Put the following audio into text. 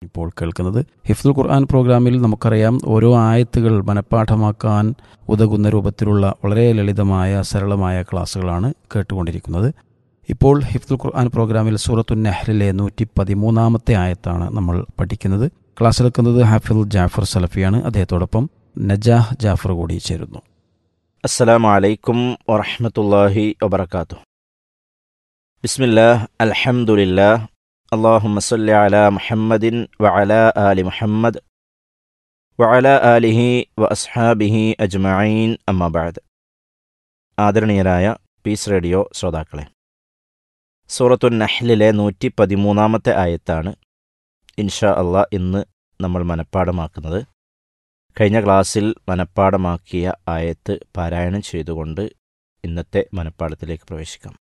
ഇപ്പോൾ കേൾക്കുന്നത് ഹിഫ്ദുൽ ഖുർആൻ പ്രോഗ്രാമിൽ നമുക്കറിയാം ഓരോ ആയത്തുകൾ മനഃപ്പാഠമാക്കാൻ ഉതകുന്ന രൂപത്തിലുള്ള വളരെ ലളിതമായ സരളമായ ക്ലാസ്സുകളാണ് കേട്ടുകൊണ്ടിരിക്കുന്നത് ഇപ്പോൾ ഹിഫ്ദുൽ ഖുർആൻ പ്രോഗ്രാമിൽ സൂറത്തു നെഹ്ലിലെ നൂറ്റി പതിമൂന്നാമത്തെ ആയത്താണ് നമ്മൾ പഠിക്കുന്നത് ക്ലാസ് എടുക്കുന്നത് ഹാഫിൽ ജാഫർ സലഫിയാണ് അദ്ദേഹത്തോടൊപ്പം നജാഹ് ജാഫർ കൂടി ചേരുന്നു السلام عليكم ورحمة الله وبركاته بسم الله الحمد لله اللهم صل على محمد وعلى آل محمد وعلى آله وأصحابه أجمعين أما بعد ആദരണീയരായ പീസ് റേഡിയോ ശ്രോതാക്കളെ സൂറത്തു നഹ്ലിലെ നൂറ്റി പതിമൂന്നാമത്തെ ആയത്താണ് ഇൻഷാ അള്ളാ ഇന്ന് നമ്മൾ മനഃപ്പാടമാക്കുന്നത് കഴിഞ്ഞ ക്ലാസ്സിൽ മനഃപ്പാടമാക്കിയ ആയത്ത് പാരായണം ചെയ്തുകൊണ്ട് ഇന്നത്തെ മനഃപ്പാടത്തിലേക്ക് പ്രവേശിക്കാം